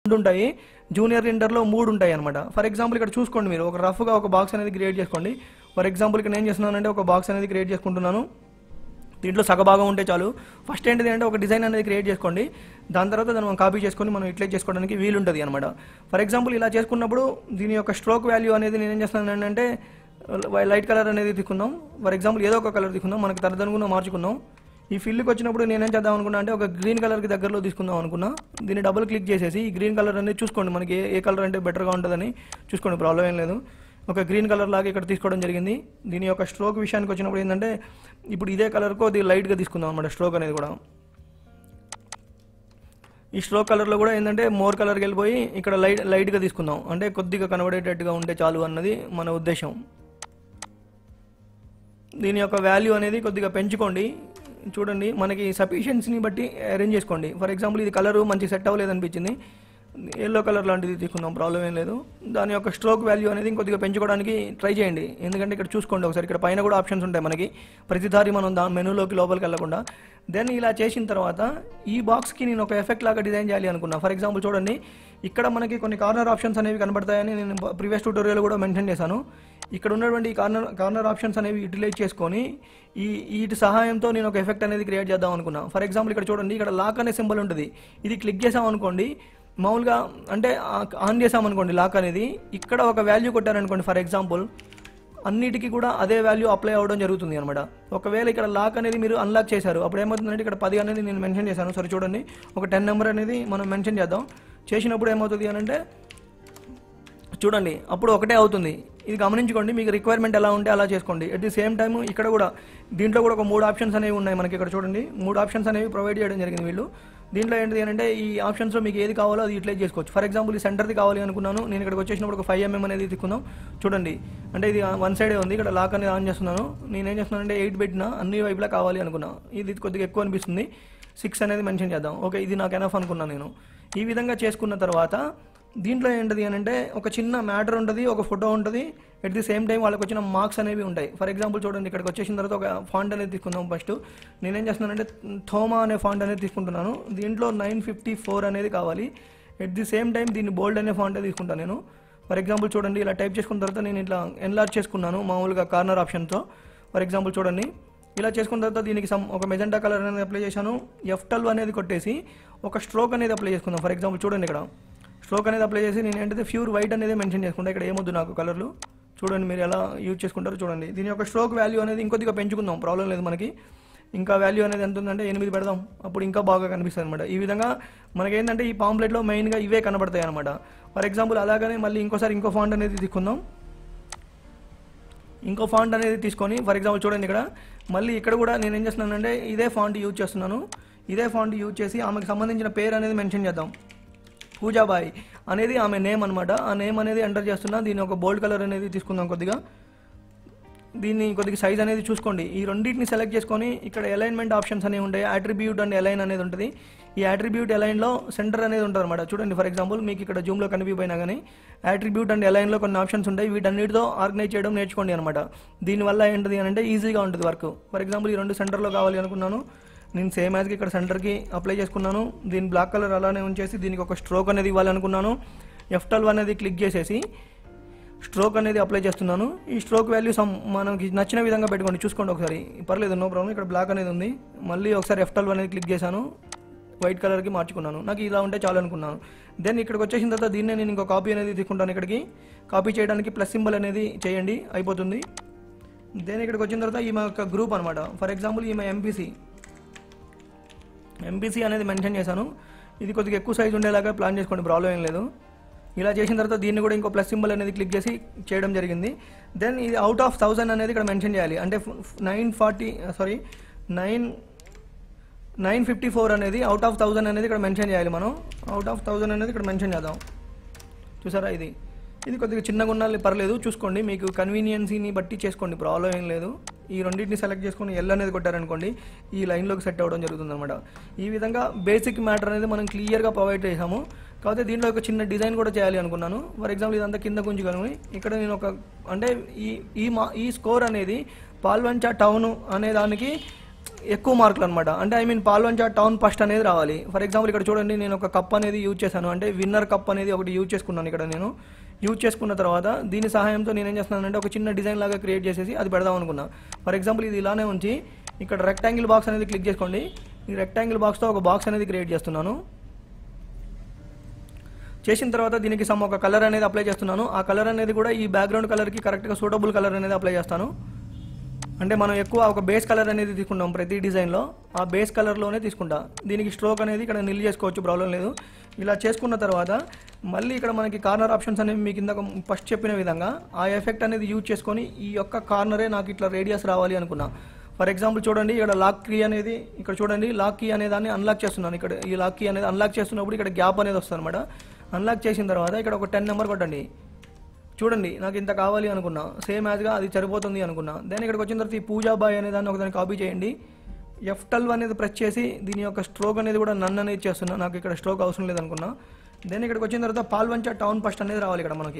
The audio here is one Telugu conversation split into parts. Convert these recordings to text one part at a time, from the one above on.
రెండు ఉంటాయి జూనియర్ ఇంటర్లో మూడు ఉంటాయి అనమాట ఫర్ ఎగ్జాంపుల్ ఇక్కడ చూసుకోండి మీరు ఒక రఫ్గా ఒక బాక్స్ అనేది క్రియేట్ చేసుకోండి ఫర్ ఎగ్జాంపుల్ ఇక్కడ నేను చేస్తున్నానంటే ఒక బాక్స్ అనేది క్రియేట్ చేసుకుంటున్నాను దీంట్లో సగభాగం ఉంటే చాలు ఫస్ట్ ఏంటిది అంటే ఒక డిజైన్ అనేది క్రియేట్ చేసుకోండి దాని తర్వాత దాన్ని మనం కాపీ చేసుకొని మనం ఇట్లా చేసుకోవడానికి వీలు ఉంటుంది అనమాట ఫర్ ఎగ్జాంపుల్ ఇలా చేసుకున్నప్పుడు దీని యొక్క స్ట్రోక్ వాల్యూ అనేది నేను ఏం చేస్తున్నాను అంటే లైట్ కలర్ అనేది తీసుకుందాం ఫర్ ఎగ్జాంపుల్ ఏదో ఒక కలర్ తీసుకుందాం మనకి తరదనుకున్న మార్చుకుందాం ఈ ఫిల్డ్కి వచ్చినప్పుడు నేనేం చేద్దాం అనుకున్నా అంటే ఒక గ్రీన్ కలర్కి దగ్గరలో తీసుకుందాం అనుకున్నా దీన్ని డబుల్ క్లిక్ చేసేసి ఈ గ్రీన్ కలర్ అనేది చూసుకోండి మనకి ఏ ఏ కలర్ అంటే బెటర్గా ఉంటుందని చూసుకోండి ప్రాబ్లం ఏం లేదు ఒక గ్రీన్ కలర్ లాగా ఇక్కడ తీసుకోవడం జరిగింది దీని యొక్క స్ట్రోక్ విషయానికి వచ్చినప్పుడు ఏంటంటే ఇప్పుడు ఇదే కలర్కు అది లైట్గా తీసుకుందాం అనమాట స్ట్రోక్ అనేది కూడా ఈ స్ట్రోక్ కలర్లో కూడా ఏంటంటే మోర్ కలర్కి వెళ్ళిపోయి ఇక్కడ లైట్ లైట్గా తీసుకుందాం అంటే కొద్దిగా కనబడేటట్టుగా ఉంటే చాలు అన్నది మన ఉద్దేశం దీని యొక్క వాల్యూ అనేది కొద్దిగా పెంచుకోండి చూడండి మనకి సఫిషియన్సీని బట్టి అరేంజ్ చేసుకోండి ఫర్ ఎగ్జాంపుల్ ఇది కలర్ మంచి సెట్ అవ్వలేదు అనిపించింది ఎల్లో కలర్ లాంటిది తీసుకుందాం ప్రాబ్లం ఏం లేదు దాని యొక్క స్ట్రోక్ వాల్యూ అనేది ఇంకొద్దిగా పెంచుకోవడానికి ట్రై చేయండి ఎందుకంటే ఇక్కడ చూసుకోండి ఒకసారి ఇక్కడ పైన కూడా ఆప్షన్స్ ఉంటాయి మనకి ప్రతిసారి మనం దా మెనూలోకి లోపలికి వెళ్ళకుండా దెన్ ఇలా చేసిన తర్వాత ఈ బాక్స్కి నేను ఒక ఎఫెక్ట్ లాగా డిజైన్ చేయాలి అనుకున్నా ఫర్ ఎగ్జాంపుల్ చూడండి ఇక్కడ మనకి కొన్ని కార్నర్ ఆప్షన్స్ అనేవి కనబడతాయని నేను ప్రీవియస్ ట్యూటోరియల్ కూడా మెన్షన్ చేశాను ఇక్కడ ఉన్నటువంటి ఈ కార్నర్ కార్నర్ ఆప్షన్స్ అనేవి యూటిలైజ్ చేసుకొని ఈ వీటి సహాయంతో నేను ఒక ఎఫెక్ట్ అనేది క్రియేట్ చేద్దాం అనుకున్నా ఫర్ ఎగ్జాంపుల్ ఇక్కడ చూడండి ఇక్కడ లాక్ అనే సింబల్ ఉంటుంది ఇది క్లిక్ చేసాం అనుకోండి మామూలుగా అంటే ఆ- ఆన్ చేసాం అనుకోండి లాక్ అనేది ఇక్కడ ఒక వాల్యూ కొట్టారనుకోండి ఫర్ ఎగ్జాంపుల్ అన్నిటికీ కూడా అదే వాల్యూ అప్లై అవ్వడం జరుగుతుంది అనమాట ఒకవేళ ఇక్కడ లాక్ అనేది మీరు అన్లాక్ చేశారు అప్పుడు ఏమవుతుందంటే ఇక్కడ పది అనేది నేను మెన్షన్ చేశాను సరే చూడండి ఒక టెన్ నెంబర్ అనేది మనం మెన్షన్ చేద్దాం చేసినప్పుడు ఏమవుతుంది అని అంటే చూడండి అప్పుడు ఒకటే అవుతుంది ఇది గమనించుకోండి మీకు రిక్వైర్మెంట్ ఎలా ఉంటే అలా చేసుకోండి అట్ ది సేమ్ టైం ఇక్కడ కూడా దీంట్లో కూడా ఒక మూడు ఆప్షన్స్ అనేవి ఉన్నాయి మనకి ఇక్కడ చూడండి మూడు ఆప్షన్స్ అనేవి ప్రొవైడ్ చేయడం జరిగింది వీళ్ళు దీంట్లో ఏంటిది అంటే ఈ ఆప్షన్స్లో మీకు ఏది కావాలో అది యూటిలైజ్ చేసుకోవచ్చు ఫర్ ఎగ్జాంపుల్ ఈ సెంటర్ది కావాలి అనుకున్నాను నేను ఇక్కడికి వచ్చేసినప్పుడు ఒక ఫైవ్ ఎంఎం అనేది తీసుకుందాం చూడండి అంటే ఇది వన్ సైడే ఉంది ఇక్కడ లాక్ అనేది ఆన్ చేస్తున్నాను నేను ఏం చేస్తున్నాను అంటే ఎయిట్ పెట్టినా అన్ని వైపులా కావాలి అనుకున్నా ఇది కొద్దిగా ఎక్కువ అనిపిస్తుంది సిక్స్ అనేది మెన్షన్ చేద్దాం ఓకే ఇది నాకు ఎనఫ్ అనుకున్నాను నేను ఈ విధంగా చేసుకున్న తర్వాత దీంట్లో ఏంటది అని అంటే ఒక చిన్న మ్యాటర్ ఉంటుంది ఒక ఫోటో ఉంటుంది ఎట్ ది సేమ్ టైం వాళ్ళకి వచ్చిన మార్క్స్ అనేవి ఉంటాయి ఫర్ ఎగ్జాంపుల్ చూడండి ఇక్కడికి వచ్చేసిన తర్వాత ఒక ఫాంట్ అనేది తీసుకుందాం ఫస్ట్ నేనేం చేస్తున్నానంటే థోమా అనే ఫాంట్ అనేది తీసుకుంటున్నాను దీంట్లో నైన్ ఫిఫ్టీ ఫోర్ అనేది కావాలి ఎట్ ది సేమ్ టైం దీన్ని బోల్డ్ అనే ఫాంట్ తీసుకుంటాను నేను ఫర్ ఎగ్జాంపుల్ చూడండి ఇలా టైప్ చేసుకున్న తర్వాత నేను ఇట్లా ఎన్లార్జ్ చేసుకున్నాను మామూలుగా కార్నర్ ఆప్షన్తో ఫర్ ఎగ్జాంపుల్ చూడండి ఇలా చేసుకున్న తర్వాత దీనికి సమ్ ఒక మెజెంటా కలర్ అనేది అప్లై చేశాను ఎఫ్ ట్వెల్వ్ అనేది కొట్టేసి ఒక స్ట్రోక్ అనేది అప్లై చేసుకుందాం ఫర్ ఎగ్జాంపుల్ చూడండి ఇక్కడ స్ట్రోక్ అనేది అప్లై చేసి నేను ఏంటంటే ప్యూర్ వైట్ అనేది మెన్షన్ చేసుకుంటా ఇక్కడ ఏమొద్దు నాకు కలర్లు చూడండి మీరు ఎలా యూజ్ చేసుకుంటారో చూడండి దీని యొక్క స్ట్రోక్ వాల్యూ అనేది ఇంకొద్దిగా పెంచుకుందాం ప్రాబ్లం లేదు మనకి ఇంకా వాల్యూ అనేది ఎంత ఉందంటే ఎనిమిది పెడదాం అప్పుడు ఇంకా బాగా కనిపిస్తుంది అనమాట ఈ విధంగా మనకేంటంటే ఈ పాంప్లెట్లో మెయిన్గా ఇవే కనబడతాయి అనమాట ఫర్ ఎగ్జాంపుల్ అలాగనే మళ్ళీ ఇంకోసారి ఇంకో ఫాంట్ అనేది తీసుకుందాం ఇంకో ఫాంట్ అనేది తీసుకొని ఫర్ ఎగ్జాంపుల్ చూడండి ఇక్కడ మళ్ళీ ఇక్కడ కూడా నేను ఏం చేస్తున్నానంటే ఇదే ఫాంట్ యూజ్ చేస్తున్నాను ఇదే ఫాంట్ యూజ్ చేసి ఆమెకు సంబంధించిన పేరు అనేది మెన్షన్ చేద్దాం పూజాబాయి అనేది ఆమె నేమ్ అనమాట ఆ నేమ్ అనేది ఎంటర్ చేస్తున్నా దీని ఒక బోల్డ్ కలర్ అనేది తీసుకుందాం కొద్దిగా దీన్ని కొద్దిగా సైజ్ అనేది చూసుకోండి ఈ రెండింటిని సెలెక్ట్ చేసుకొని ఇక్కడ అలైన్మెంట్ ఆప్షన్స్ అనేవి ఉంటాయి అట్రిబ్యూట్ అండ్ అలైన్ అనేది ఉంటుంది ఈ అట్రిబ్యూట్ అలైన్లో సెంటర్ అనేది ఉంటుంది అనమాట చూడండి ఫర్ ఎగ్జాంపుల్ మీకు ఇక్కడ జూమ్లో కనిపిపోయినా కానీ అట్రిబ్యూట్ అండ్ అలైన్లో కొన్ని ఆప్షన్స్ ఉంటాయి వీటన్నిటితో ఆర్గనైజ్ చేయడం నేర్చుకోండి అనమాట దీనివల్ల ఏంటిది అని అంటే ఈజీగా ఉంటుంది వర్క్ ఫర్ ఎగ్జాంపుల్ ఈ రెండు సెంటర్లో కావాలి అనుకున్నాను నేను సేమ్ యాజ్కి ఇక్కడ సెంటర్కి అప్లై చేసుకున్నాను దీని బ్లాక్ కలర్ అలానే ఉంచేసి దీనికి ఒక స్ట్రోక్ అనేది ఇవ్వాలనుకున్నాను ఎఫ్ ట్వెల్వ్ అనేది క్లిక్ చేసేసి స్ట్రోక్ అనేది అప్లై చేస్తున్నాను ఈ స్ట్రోక్ వాల్యూ సమ్ మనకి నచ్చిన విధంగా పెట్టుకోండి చూసుకోండి ఒకసారి పర్లేదు నో ప్రాబ్లం ఇక్కడ బ్లాక్ అనేది ఉంది మళ్ళీ ఒకసారి ఎఫ్ ట్వెల్వ్ అనేది క్లిక్ చేశాను వైట్ కలర్కి మార్చుకున్నాను నాకు ఇలా ఉంటే చాలు అనుకున్నాను దెన్ ఇక్కడికి వచ్చేసిన తర్వాత దీన్నే నేను ఇంకో కాపీ అనేది తీసుకుంటాను ఇక్కడికి కాపీ చేయడానికి ప్లస్ సింబల్ అనేది చేయండి అయిపోతుంది దెన్ ఇక్కడికి వచ్చిన తర్వాత ఈమె యొక్క గ్రూప్ అనమాట ఫర్ ఎగ్జాంపుల్ ఈమె ఎంపీసీ ఎంపీసీ అనేది మెన్షన్ చేశాను ఇది కొద్దిగా ఎక్కువ సైజ్ ఉండేలాగా ప్లాన్ చేసుకోండి ప్రాబ్లం ఏం లేదు ఇలా చేసిన తర్వాత దీన్ని కూడా ఇంకో ప్లస్ సింబల్ అనేది క్లిక్ చేసి చేయడం జరిగింది దెన్ ఇది అవుట్ ఆఫ్ థౌజండ్ అనేది ఇక్కడ మెన్షన్ చేయాలి అంటే nine forty sorry nine nine fifty four అనేది అవుట్ ఆఫ్ థౌజండ్ అనేది ఇక్కడ మెన్షన్ చేయాలి మనం అవుట్ ఆఫ్ థౌజండ్ అనేది ఇక్కడ మెన్షన్ చేద్దాం చూసారా ఇది ఇది కొద్దిగా చిన్నగా ఉన్నా పర్లేదు చూసుకోండి మీకు కన్వీనియన్సీని బట్టి చేసుకోండి ప్రాబ్లం ఏం లేదు ఈ రెండింటిని సెలెక్ట్ చేసుకొని ఎల్ అనేది కొట్టారనుకోండి ఈ లైన్లోకి సెట్ అవ్వడం జరుగుతుంది అనమాట ఈ విధంగా బేసిక్ మ్యాటర్ అనేది మనం క్లియర్గా ప్రొవైడ్ చేసాము కాకపోతే దీంట్లో ఒక చిన్న డిజైన్ కూడా చేయాలి అనుకున్నాను ఫర్ ఎగ్జాంపుల్ ఇదంతా కింద గుంజుకొని ఇక్కడ నేను ఒక అంటే ఈ ఈ మా ఈ స్కోర్ అనేది పాల్వంచ టౌన్ అనే దానికి ఎక్కువ మార్కులు అనమాట అంటే I mean Palvancha town first అనేది రావాలి ఫర్ ఎగ్జాంపుల్ ఇక్కడ చూడండి నేను ఒక కప్ అనేది యూజ్ చేశాను అంటే విన్నర్ కప్ అనేది ఒకటి యూజ్ చేసుకున్నాను ఇక్కడ నేను యూజ్ చేసుకున్న తర్వాత దీని సహాయంతో నేను ఏం చేస్తున్నానంటే ఒక చిన్న డిజైన్ లాగా క్రియేట్ చేసేసి అది పెడదాం అనుకున్నా ఫర్ ఎగ్జాంపుల్ ఇది ఇలానే ఉంచి ఇక్కడ రెక్టాంగిల్ బాక్స్ అనేది క్లిక్ చేసుకోండి ఈ రెక్టాంగిల్ బాక్స్తో ఒక బాక్స్ అనేది క్రియేట్ చేస్తున్నాను చేసిన తర్వాత దీనికి సమ్ ఒక కలర్ అనేది అప్లై చేస్తున్నాను ఆ కలర్ అనేది కూడా ఈ బ్యాక్గ్రౌండ్ కలర్కి కరెక్ట్గా సూటబుల్ కలర్ అనేది అప్లై చేస్తాను అంటే మనం ఎక్కువ ఒక బేస్ కలర్ అనేది తీసుకుంటాం ప్రతి డిజైన్లో ఆ బేస్ కలర్లోనే తీసుకుంటా దీనికి స్ట్రోక్ అనేది ఇక్కడ నిల్ చేసుకోవచ్చు ప్రాబ్లం లేదు ఇలా చేసుకున్న తర్వాత మళ్ళీ ఇక్కడ మనకి కార్నర్ ఆప్షన్స్ అనేవి మీకు ఇందాక ఫస్ట్ చెప్పిన విధంగా ఆ ఎఫెక్ట్ అనేది యూజ్ చేసుకొని ఈ యొక్క కార్నరే నాకు ఇట్లా రేడియస్ రావాలి అనుకున్నా ఫర్ ఎగ్జాంపుల్ చూడండి ఇక్కడ లాక్ కీ అనేది ఇక్కడ చూడండి లాక్ కీ అనే దాన్ని అన్లాక్ చేస్తున్నాను ఇక్కడ ఈ లాక్ కీ అనేది అన్లాక్ చేస్తున్నప్పుడు ఇక్కడ గ్యాప్ అనేది వస్తుంది అనమాట అన్లాక్ చేసిన తర్వాత ఇక్కడ ఒక టెన్ నెంబర్ కొట్టండి చూడండి నాకు ఇంత కావాలి అనుకున్నా సేమ్ యాజ్గా అది సరిపోతుంది అనుకున్నా దెన్ ఇక్కడికి వచ్చిన తర్వాత ఈ పూజా బాయ్ అనే దాన్ని ఒకదాన్ని కాపీ చేయండి ఎఫ్ ట్వెల్వ్ అనేది ప్రెస్ చేసి దీని యొక్క స్ట్రోక్ అనేది కూడా నన్ను అనేది చేస్తున్నా నాకు ఇక్కడ స్ట్రోక్ అవసరం లేదనుకున్నా దెన్ ఇక్కడికి వచ్చిన తర్వాత పాల్వంచ టౌన్ ఫస్ట్ అనేది రావాలి ఇక్కడ మనకి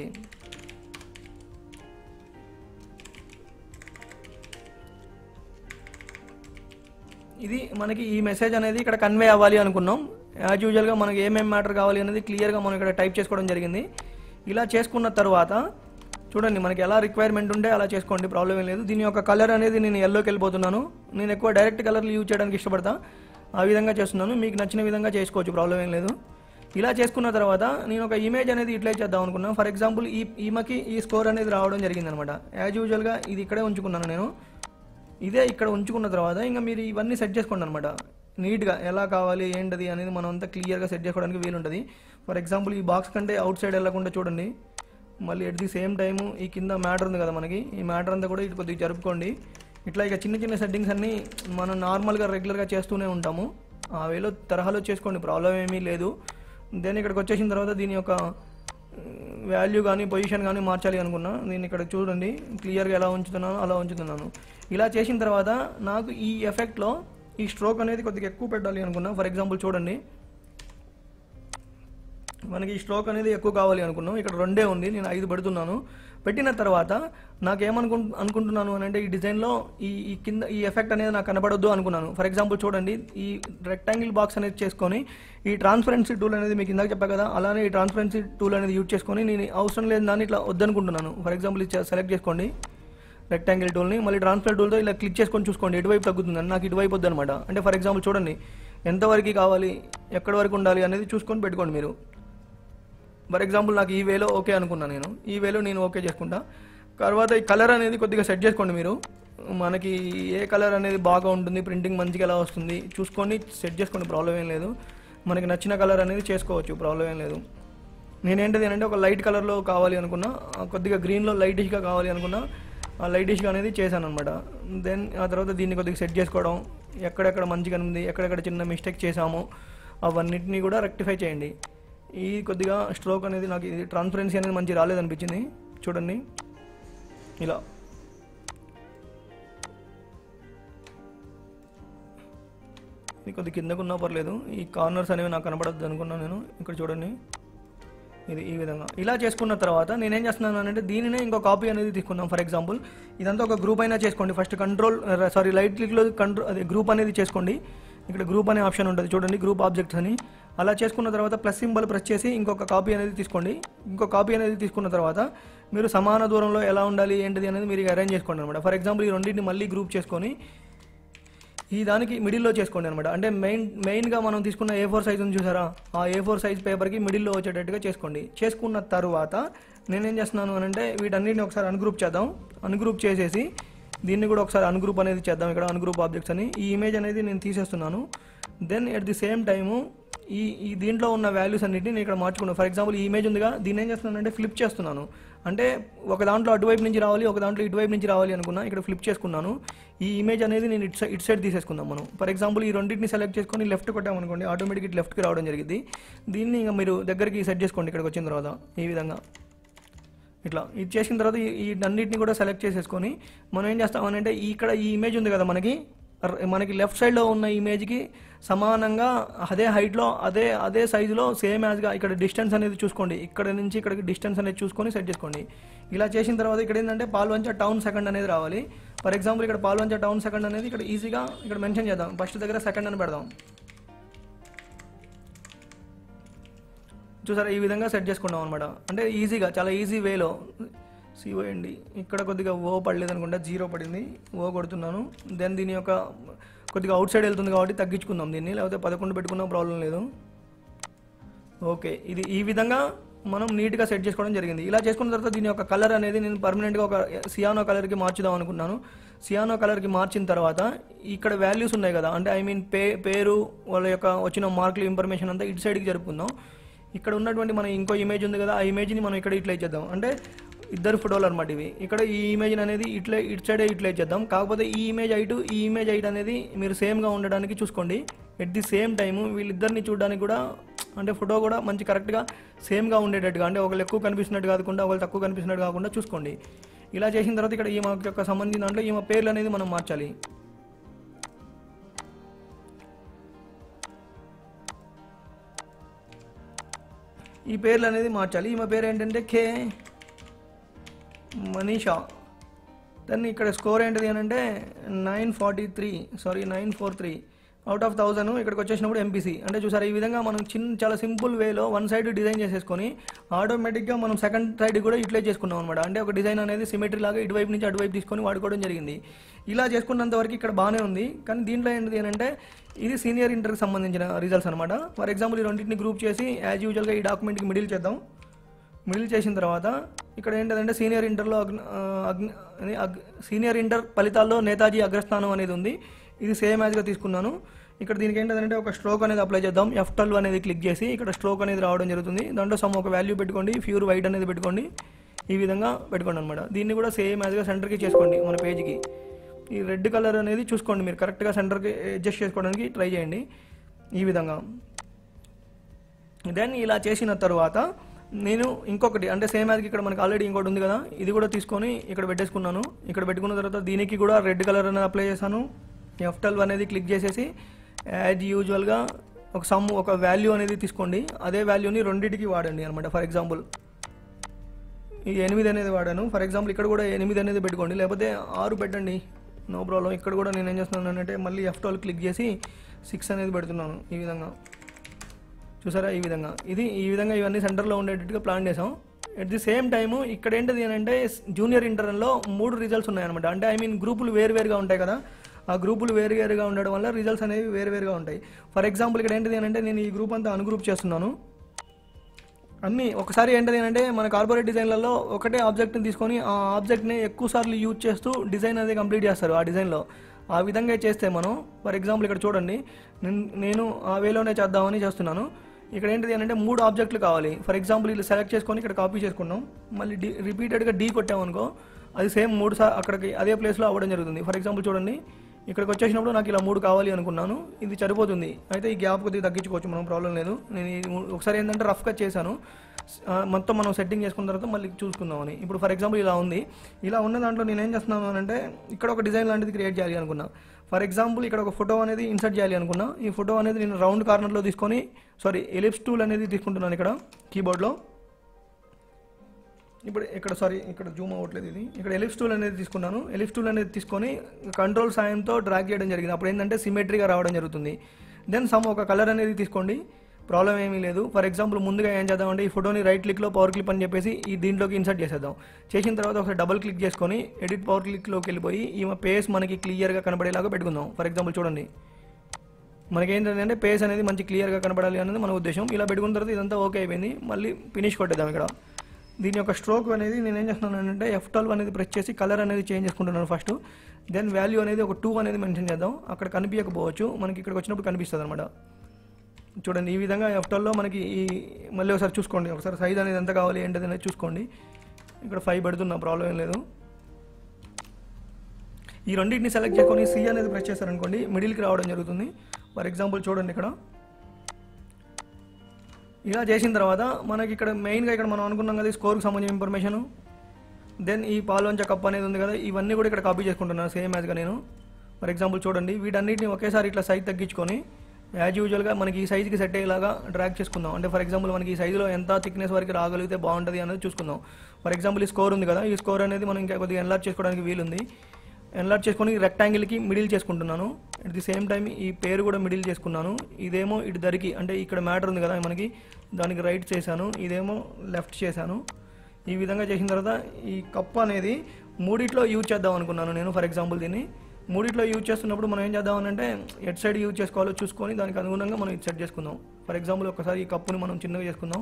ఇది మనకి ఈ మెసేజ్ అనేది ఇక్కడ కన్వే అవ్వాలి అనుకున్నాం యాజ్ యూజువల్గా మనకి ఏమేమి మ్యాటర్ కావాలి అనేది క్లియర్గా మనం ఇక్కడ టైప్ చేసుకోవడం జరిగింది ఇలా చేసుకున్న తర్వాత చూడండి మనకి ఎలా రిక్వైర్మెంట్ ఉంటే అలా చేసుకోండి ప్రాబ్లం ఏం లేదు దీని యొక్క కలర్ అనేది నేను ఎల్లోకి వెళ్ళిపోతున్నాను నేను ఎక్కువ డైరెక్ట్ కలర్లు యూజ్ చేయడానికి ఇష్టపడతా ఆ విధంగా చేస్తున్నాను మీకు నచ్చిన విధంగా చేసుకోవచ్చు ప్రాబ్లం ఏం లేదు ఇలా చేసుకున్న తర్వాత నేను ఒక ఇమేజ్ అనేది యూటిలైజ్ చేద్దాం అనుకున్నాను ఫర్ ఎగ్జాంపుల్ ఈ ఈమెకి ఈ స్కోర్ అనేది రావడం జరిగింది అనమాట యాజ్ యూజువల్గా ఇది ఇక్కడే ఉంచుకున్నాను నేను ఇదే ఇక్కడ ఉంచుకున్న తర్వాత ఇంకా మీరు ఇవన్నీ సెట్ చేసుకోండి అనమాట నీట్గా ఎలా కావాలి ఏంటది అనేది మనం అంతా క్లియర్గా సెట్ చేసుకోవడానికి వీలుంటుంది ఫర్ ఎగ్జాంపుల్ ఈ బాక్స్ కంటే అవుట్ సైడ్ వెళ్ళకుండా చూడండి మళ్ళీ ఎట్ ది సేమ్ టైము ఈ కింద మ్యాటర్ ఉంది కదా మనకి ఈ మ్యాటర్ అంతా కూడా ఇటు కొద్దిగా జరుపుకోండి ఇట్లా ఇక చిన్న చిన్న సెట్టింగ్స్ అన్నీ మనం నార్మల్గా రెగ్యులర్గా చేస్తూనే ఉంటాము ఆ వేలో తరహాలో చేసుకోండి ప్రాబ్లం ఏమీ లేదు దెన్ ఇక్కడికి వచ్చేసిన తర్వాత దీని యొక్క వాల్యూ కానీ పొజిషన్ కానీ మార్చాలి అనుకున్నా నేను ఇక్కడ చూడండి క్లియర్గా ఎలా ఉంచుతున్నానో అలా ఉంచుతున్నాను ఇలా చేసిన తర్వాత నాకు ఈ ఎఫెక్ట్లో ఈ స్ట్రోక్ అనేది కొద్దిగా ఎక్కువ పెట్టాలి అనుకున్నా ఫర్ ఎగ్జాంపుల్ చూడండి మనకి ఈ స్ట్రోక్ అనేది ఎక్కువ కావాలి అనుకున్నాం ఇక్కడ రెండే ఉంది నేను ఐదు పెడుతున్నాను పెట్టిన తర్వాత నాకు ఏమనుకు అనుకుంటున్నాను అని అంటే ఈ డిజైన్లో ఈ ఈ కింద ఈ ఎఫెక్ట్ అనేది నాకు కనబడొద్దు అనుకున్నాను ఫర్ ఎగ్జాంపుల్ చూడండి ఈ రెక్టాంగిల్ బాక్స్ అనేది చేసుకొని ఈ ట్రాన్స్పరెన్సీ టూల్ అనేది మీకు ఇందాక చెప్పా కదా అలానే ఈ ట్రాన్స్పరెన్సీ టూల్ అనేది యూజ్ చేసుకొని నేను అవసరం లేని దాన్ని ఇట్లా వద్దనుకుంటున్నాను ఫర్ ఎగ్జాంపుల్ ఇది సెలెక్ట్ చేసుకోండి రెక్టాంగిల్ టూల్ని మళ్ళీ ట్రాన్స్ఫర్ టూల్తో ఇలా క్లిక్ చేసుకొని చూసుకోండి ఎటువైపు తగ్గుతుందని నాకు ఇటువైపు వద్దనమాట అంటే ఫర్ ఎగ్జాంపుల్ చూడండి ఎంతవరకు కావాలి ఎక్కడి వరకు ఉండాలి అనేది చూసుకొని పెట్టుకోండి మీరు ఫర్ ఎగ్జాంపుల్ నాకు ఈ వేలో ఓకే అనుకున్నా నేను ఈ వేలో నేను ఓకే చేసుకుంటా తర్వాత ఈ కలర్ అనేది కొద్దిగా సెట్ చేసుకోండి మీరు మనకి ఏ కలర్ అనేది బాగా ఉంటుంది ప్రింటింగ్ మంచిగా ఎలా వస్తుంది చూసుకొని సెట్ చేసుకోండి ప్రాబ్లం ఏం లేదు మనకి నచ్చిన కలర్ అనేది చేసుకోవచ్చు ప్రాబ్లం ఏం లేదు నేనేంటిది అంటే ఒక లైట్ కలర్లో కావాలి అనుకున్నా ఆ కొద్దిగా గ్రీన్లో లైటిష్గా కావాలి అనుకున్నా ఆ లైటిష్గా అనేది చేశాను అనమాట దెన్ ఆ తర్వాత దీన్ని కొద్దిగా సెట్ చేసుకోవడం ఎక్కడెక్కడ మంచిగా ఉంది ఎక్కడెక్కడ చిన్న మిస్టేక్ చేసామో అవన్నిటిని కూడా రెక్టిఫై చేయండి ఈ కొద్దిగా స్ట్రోక్ అనేది నాకు ఇది ట్రాన్స్పరెన్సీ అనేది మంచి రాలేదనిపించింది చూడండి ఇలా ఇది కొద్ది కిందకున్నా పర్లేదు ఈ కార్నర్స్ అనేవి నాకు కనపడద్దు అనుకున్నాను నేను ఇక్కడ చూడండి ఇది ఈ విధంగా ఇలా చేసుకున్న తర్వాత నేనేం చేస్తున్నాను అంటే దీనినే ఇంకో కాపీ అనేది తీసుకుందాం ఫర్ ఎగ్జాంపుల్ ఇదంతా ఒక గ్రూప్ అయినా చేసుకోండి ఫస్ట్ కంట్రోల్ సారీ లైట్ క్లిక్లో కంట్రోల్ అదే గ్రూప్ అనేది చేసుకోండి ఇక్కడ గ్రూప్ అనే ఆప్షన్ ఉంటుంది చూడండి గ్రూప్ ఆబ్జెక్ట్స్ అని అలా చేసుకున్న తర్వాత ప్లస్ సింబల్ ప్రెస్ చేసి ఇంకొక కాపీ అనేది తీసుకోండి ఇంకో కాపీ అనేది తీసుకున్న తర్వాత మీరు సమాన దూరంలో ఎలా ఉండాలి ఏంటిది అనేది మీరు అరేంజ్ చేసుకోండి అనమాట ఫర్ ఎగ్జాంపుల్ ఈ రెండింటిని మళ్ళీ గ్రూప్ చేసుకొని ఈ దానికి మిడిల్లో చేసుకోండి అనమాట అంటే మెయిన్ మెయిన్గా మనం తీసుకున్న ఏ ఫోర్ సైజ్ ఉంది చూసారా ఆ ఏ ఫోర్ సైజ్ పేపర్కి మిడిల్లో వచ్చేటట్టుగా చేసుకోండి చేసుకున్న తర్వాత నేనేం చేస్తున్నాను అని అంటే వీటన్నిటిని ఒకసారి అన్గ్రూప్ చేద్దాం అన్గ్రూప్ చేసేసి దీన్ని కూడా ఒకసారి అన్గ్రూప్ అనేది చేద్దాం ఇక్కడ అన్గ్రూప్ ఆబ్జెక్ట్స్ అని ఈ ఇమేజ్ అనేది నేను తీసేస్తున్నాను then at the same time ఈ ఈ దీంట్లో ఉన్న వాల్యూస్ అన్నిటిని నేను ఇక్కడ మార్చుకున్నాను ఫర్ ఎగ్జాంపుల్ ఈ ఇమేజ్ ఉందిగా దీన్ని ఏం చేస్తున్నాను అంటే ఫ్లిప్ చేస్తున్నాను అంటే ఒక దాంట్లో అటువైపు నుంచి రావాలి ఒక దాంట్లో ఇటువైపు నుంచి రావాలి అనుకున్నా ఇక్కడ ఫ్లిప్ చేసుకున్నాను ఈ ఇమేజ్ అనేది నేను ఇటు సైడ్ ఇటు సైడ్ తీసేసుకుందాం మనం ఫర్ ఎగ్జాంపుల్ ఈ రెండింటిని సెలెక్ట్ చేసుకొని లెఫ్ట్ కొట్టామనుకోండి ఆటోమేటిక్ ఇటు లెఫ్ట్కి రావడం జరిగింది దీన్ని ఇంకా మీరు దగ్గరికి సెట్ చేసుకోండి ఇక్కడికి వచ్చిన తర్వాత ఈ విధంగా ఇట్లా ఇది చేసిన తర్వాత ఈ ఈ అన్నిటిని కూడా సెలెక్ట్ చేసేసుకొని మనం ఏం చేస్తామనంటే ఇక్కడ ఈ ఇమేజ్ ఉంది కదా మనకి ర- మనకి లెఫ్ట్ సైడ్లో ఉన్న ఇమేజ్కి సమానంగా అదే హైట్లో అదే అదే సైజులో సేమ్ యాజ్గా ఇక్కడ డిస్టెన్స్ అనేది చూసుకోండి ఇక్కడ నుంచి ఇక్కడికి డిస్టెన్స్ అనేది చూసుకొని సెట్ చేసుకోండి ఇలా చేసిన తర్వాత ఇక్కడ ఏంటంటే పాల్వంచ టౌన్ సెకండ్ అనేది రావాలి ఫర్ ఎగ్జాంపుల్ ఇక్కడ పాల్వంచ టౌన్ సెకండ్ అనేది ఇక్కడ ఈజీగా ఇక్కడ మెన్షన్ చేద్దాం ఫస్ట్ దగ్గర సెకండ్ అని పెడదాం చూసారా ఈ విధంగా సెట్ చేసుకున్నాం అనమాట అంటే ఈజీగా చాలా ఈజీ వేలో సిఓ అండి ఇక్కడ కొద్దిగా ఓ పడలేదు అనుకుంటా జీరో పడింది ఓ కొడుతున్నాను దెన్ దీని యొక్క కొద్దిగా అవుట్ సైడ్ వెళ్తుంది కాబట్టి తగ్గించుకుందాం దీన్ని లేకపోతే పదకొండు పెట్టుకున్నా ప్రాబ్లం లేదు ఓకే ఇది ఈ విధంగా మనం నీట్గా సెట్ చేసుకోవడం జరిగింది ఇలా చేసుకున్న తర్వాత దీని యొక్క కలర్ అనేది నేను పర్మనెంట్గా ఒక సియానో కలర్కి మార్చుదాం అనుకున్నాను సియానో కలర్కి మార్చిన తర్వాత ఇక్కడ వాల్యూస్ ఉన్నాయి కదా అంటే ఐ మీన్ పే పేరు వాళ్ళ యొక్క వచ్చిన మార్కులు ఇన్ఫర్మేషన్ అంతా ఇటు సైడ్కి జరుపుకుందాం ఇక్కడ ఉన్నటువంటి మన ఇంకో ఇమేజ్ ఉంది కదా ఆ ఇమేజ్ని మనం ఇక్కడ ఇట్లా ఇచ్చేద్దాం అంటే ఇద్దరు ఫోటోలు అనమాట ఇవి ఇక్కడ ఈ ఇమేజ్ అనేది ఇట్లే ఇటు సైడే ఇట్లా ఇచ్చేద్దాం కాకపోతే ఈ ఇమేజ్ ఐటు ఈ ఇమేజ్ ఐట్ అనేది మీరు సేమ్గా ఉండడానికి చూసుకోండి ఎట్ ది సేమ్ టైము వీళ్ళిద్దరిని చూడడానికి కూడా అంటే ఫోటో కూడా మంచి కరెక్ట్గా సేమ్గా ఉండేటట్టుగా అంటే ఒకళ్ళు ఎక్కువ కనిపిస్తున్నట్టు కాకుండా ఒకళ్ళు తక్కువ కనిపిస్తున్నట్టు కాకుండా చూసుకోండి ఇలా చేసిన తర్వాత ఇక్కడ ఈమె యొక్క సంబంధించిన దాంట్లో ఈమె పేర్లు అనేది మనం మార్చాలి ఈ పేర్లు అనేది మార్చాలి ఈమె పేరు ఏంటంటే కే మనీషా దాన్ని ఇక్కడ స్కోర్ ఏంటిది అని అంటే nine forty three sorry nine four three out of thousand ఇక్కడికి వచ్చేసినప్పుడు ఎంపీసీ అంటే చూసారా ఈ విధంగా మనం చిన్న చాలా సింపుల్ వేలో వన్ సైడ్ డిజైన్ చేసేసుకొని ఆటోమేటిక్గా మనం సెకండ్ సైడ్ కూడా ఇట్లే చేసుకున్నాం అనమాట అంటే ఒక డిజైన్ అనేది సిమెట్రీ లాగా ఇటువైపు నుంచి అటువైపు తీసుకొని వాడుకోవడం జరిగింది ఇలా చేసుకున్నంత వరకు ఇక్కడ బాగానే ఉంది కానీ దీంట్లో ఏంటిది అని అంటే ఇది సీనియర్ ఇంటర్కి సంబంధించిన రిజల్ట్స్ అనమాట ఫర్ ఎగ్జాంపుల్ ఈ రెండింటిని గ్రూప్ చేసి యాజ్ యూజువల్గా ఈ డాక్యుమెంట్కి మిడిల్ చేద్దాం మిడిల్ చేసిన తర్వాత ఇక్కడ ఏంటంటే సీనియర్ ఇంటర్లో అగ్ని ఆ, అగ్ని అని అగ్- సీనియర్ ఇంటర్ ఫలితాల్లో నేతాజీ అగ్రస్థానం అనేది ఉంది ఇది సేమ్ యాజ్గా తీసుకున్నాను ఇక్కడ దీనికి ఏంటంటే ఒక స్ట్రోక్ అనేది అప్లై చేద్దాం ఎఫ్ ట్వెల్వ్ అనేది క్లిక్ చేసి ఇక్కడ స్ట్రోక్ అనేది రావడం జరుగుతుంది దాంట్లో సమ్ ఒక వాల్యూ పెట్టుకోండి ప్యూర్ వైట్ అనేది పెట్టుకోండి ఈ విధంగా పెట్టుకోండి అనమాట దీన్ని కూడా సేమ్ యాజ్గా సెంటర్కి చేసుకోండి మన పేజ్కి ఈ రెడ్ కలర్ అనేది చూసుకోండి మీరు కరెక్ట్గా సెంటర్కి అడ్జస్ట్ చేసుకోవడానికి ట్రై చేయండి ఈ విధంగా దెన్ ఇలా చేసిన తర్వాత నేను ఇంకొకటి అంటే సేమ్ యాజ్కి ఇక్కడ మనకి ఆల్రెడీ ఇంకోటి ఉంది కదా ఇది కూడా తీసుకొని ఇక్కడ పెట్టేసుకున్నాను ఇక్కడ పెట్టుకున్న తర్వాత దీనికి కూడా రెడ్ కలర్ అనేది అప్లై చేశాను ఎఫ్ ట్వెల్వ్ అనేది క్లిక్ చేసేసి యాజ్ యూజువల్గా ఒక సమ్ ఒక వాల్యూ అనేది తీసుకోండి అదే వాల్యూని రెండింటికి వాడండి అనమాట ఫర్ ఎగ్జాంపుల్ ఈ ఎనిమిది అనేది వాడాను ఫర్ ఎగ్జాంపుల్ ఇక్కడ కూడా ఎనిమిది అనేది పెట్టుకోండి లేకపోతే ఆరు పెట్టండి నో ప్రాబ్లం ఇక్కడ కూడా నేను ఏం చేస్తున్నాను అంటే మళ్ళీ ఎఫ్ ట్వెల్వ్ క్లిక్ చేసి సిక్స్ అనేది పెడుతున్నాను ఈ విధంగా చూసారా ఈ విధంగా ఇది ఈ విధంగా ఇవన్నీ సెంటర్లో ఉండేటట్టుగా ప్లాన్ చేసాం ఎట్ ది సేమ్ టైము ఇక్కడ ఏంటిది అని అంటే జూనియర్ ఇంటర్లో మూడు రిజల్ట్స్ ఉన్నాయన్నమాట అంటే ఐ మీన్ గ్రూపులు వేరువేరుగా ఉంటాయి కదా ఆ గ్రూపులు వేరువేరుగా ఉండడం వల్ల రిజల్ట్స్ అనేవి వేరువేరుగా ఉంటాయి ఫర్ ఎగ్జాంపుల్ ఇక్కడ ఏంటిది అని అంటే నేను ఈ గ్రూప్ అంతా అన్గ్రూప్ చేస్తున్నాను అన్నీ ఒకసారి ఏంటది అంటే మన కార్పొరేట్ డిజైన్లలో ఒకటే ఆబ్జెక్ట్ని తీసుకొని ఆ ఆబ్జెక్ట్ని ఎక్కువ సార్లు యూజ్ చేస్తూ డిజైన్ అనేది కంప్లీట్ చేస్తారు ఆ డిజైన్లో ఆ విధంగా చేస్తే మనం ఫర్ ఎగ్జాంపుల్ ఇక్కడ చూడండి నేను- నేను ఆ వేలోనే చేద్దామని చేస్తున్నాను ఇక్కడ ఏంటిది అంటే మూడు ఆబ్జెక్టులు కావాలి ఫర్ ఎగ్జాంపుల్ ఇలా సెలెక్ట్ చేసుకొని ఇక్కడ కాపీ చేసుకున్నాం మళ్ళీ డి రిపీటెడ్గా డీ కొట్టామనుకో అది సేమ్ మూడు సార్ అక్కడికి అదే ప్లేస్లో అవ్వడం జరుగుతుంది ఫర్ ఎగ్జాంపుల్ చూడండి ఇక్కడికి వచ్చేసినప్పుడు నాకు ఇలా మూడు కావాలి అనుకున్నాను ఇది సరిపోతుంది అయితే ఈ గ్యాప్ కొద్దిగా తగ్గించుకోవచ్చు మనం ప్రాబ్లం లేదు నేను ఈ మూ- ఒకసారి ఏంటంటే రఫ్గా చేశాను ఆ, మొత్తం మనం సెట్టింగ్ చేసుకున్న తర్వాత మళ్ళీ చూసుకుందామని ఇప్పుడు ఫర్ ఎగ్జాంపుల్ ఇలా ఉంది ఇలా ఉన్న దాంట్లో నేను ఏం చేస్తున్నాను అని అంటే ఇక్కడ ఒక డిజైన్ లాంటిది క్రియేట్ చేయాలి అనుకున్నా ఫర్ ఎగ్జాంపుల్ ఇక్కడ ఒక ఫోటో అనేది ఇన్సర్ట్ చేయాలి అనుకున్నా ఈ ఫోటో అనేది నేను రౌండ్ కార్నర్లో తీసుకొని సారీ ఎలిప్స్ టూల్ అనేది తీసుకుంటున్నాను ఇక్కడ కీబోర్డ్లో ఇప్పుడు ఇక్కడ సారీ ఇక్కడ జూమ్ అవ్వట్లేదు ఇది ఇక్కడ ఎలిప్స్ టూల్ అనేది తీసుకున్నాను ఎలిప్స్ టూల్ అనేది తీసుకొని కంట్రోల్ సాయంతో డ్రాగ్ చేయడం జరిగింది అప్పుడు ఏంటంటే సిమెట్రీగా రావడం జరుగుతుంది దెన్ సమ్ ఒక కలర్ అనేది తీసుకోండి ప్రాబ్లం ఏమీ లేదు ఫర్ ఎగ్జాంపుల్ ముందుగా ఏం చేద్దామంటే ఈ ఫోటోని రైట్ క్లిక్లో పవర్ క్లిప్ అని చెప్పేసి ఈ దీంట్లోకి ఇన్సర్ట్ చేసేద్దాం చేసిన తర్వాత ఒకసారి డబుల్ క్లిక్ చేసుకొని ఎడిట్ పవర్ క్లిక్లోకి వెళ్ళిపోయి ఈ పేస్ మనకి క్లియర్గా కనబడేలాగా పెట్టుకుందాం ఫర్ ఎగ్జాంపుల్ చూడండి మనకి ఏంటంటే పేస్ అనేది మంచి క్లియర్గా కనబడాలి అనేది మన ఉద్దేశం ఇలా పెట్టుకున్న తర్వాత ఇదంతా ఓకే అయిపోయింది మళ్ళీ ఫినిష్ కొట్టేద్దాం ఇక్కడ దీని యొక్క స్ట్రోక్ అనేది నేను ఏం చేస్తున్నాను అంటే ఎఫ్ ట్వెల్వ్ అనేది ప్రెస్ చేసి కలర్ అనేది చేంజ్ చేసుకుంటున్నాను ఫస్ట్ దెన్ వాల్యూ అనేది ఒక టూ అనేది మెన్షన్ చేద్దాం అక్కడ కనిపించకపోవచ్చు మనకి ఇక్కడికి వచ్చినప్పుడు కనిపిస్తుంది అనమాట చూడండి ఈ విధంగా ఎఫ్ ట్వెల్వ్లో మనకి ఈ మళ్ళీ ఒకసారి చూసుకోండి ఒకసారి సైజ్ అనేది ఎంత కావాలి ఏంటది అనేది చూసుకోండి ఇక్కడ ఫైవ్ పెడుతున్నా ప్రాబ్లం ఏం లేదు ఈ రెండింటిని సెలెక్ట్ చేసుకొని సి అనేది ప్రెస్ చేశారనుకోండి మిడిల్కి రావడం జరుగుతుంది ఫర్ ఎగ్జాంపుల్ చూడండి ఇక్కడ ఇలా చేసిన తర్వాత మనకి ఇక్కడ మెయిన్గా ఇక్కడ మనం అనుకున్నాం కదా ఈ స్కోర్కి సంబంధించిన ఇన్ఫర్మేషన్ దెన్ ఈ పాల్వంచ కప్ అనేది ఉంది కదా ఇవన్నీ కూడా ఇక్కడ కాపీ చేసుకుంటున్నాను సేమ్ యాజ్గా నేను ఫర్ ఎగ్జాంపుల్ చూడండి వీటన్నిటిని ఒకేసారి ఇట్లా సైజ్ తగ్గించుకొని యాజ్ యూజువల్గా మనకి ఈ సైజుకి సెట్ అయ్యేలాగా డ్రాగ్ చేసుకుందాం అంటే ఫర్ ఎగ్జాంపుల్ మనకి ఈ సైజులో ఎంత థిక్నెస్ వరకు రాగలిగితే బాగుంటుంది అనేది చూసుకుందాం ఫర్ ఎగ్జాంపుల్ ఈ స్కోర్ ఉంది కదా ఈ స్కోర్ అనేది మనం ఇంకా కొద్దిగా ఎన్లార్జ్ చేసుకోవడానికి వీలుంది ఎన్లార్జ్ చేసుకొని రెక్టాంగిల్కి మిడిల్ చేసుకుంటున్నాను అట్ ది సేమ్ టైం ఈ పేరు కూడా మిడిల్ చేసుకున్నాను ఇదేమో ఇటు దరికి అంటే ఇక్కడ మ్యాటర్ ఉంది కదా మనకి దానికి రైట్ చేశాను ఇదేమో లెఫ్ట్ చేశాను ఈ విధంగా చేసిన తర్వాత ఈ కప్ అనేది మూడిట్లో యూజ్ చేద్దాం అనుకున్నాను నేను ఫర్ ఎగ్జాంపుల్ దీన్ని మూడిట్లో యూజ్ చేస్తున్నప్పుడు మనం ఏం చేద్దాం అంటే ఎట్ సైడ్ యూజ్ చేసుకోవాలో చూసుకొని దానికి అనుగుణంగా మనం ఇది సెట్ చేసుకుందాం ఫర్ ఎగ్జాంపుల్ ఒకసారి ఈ కప్పుని మనం చిన్నగా చేసుకుందాం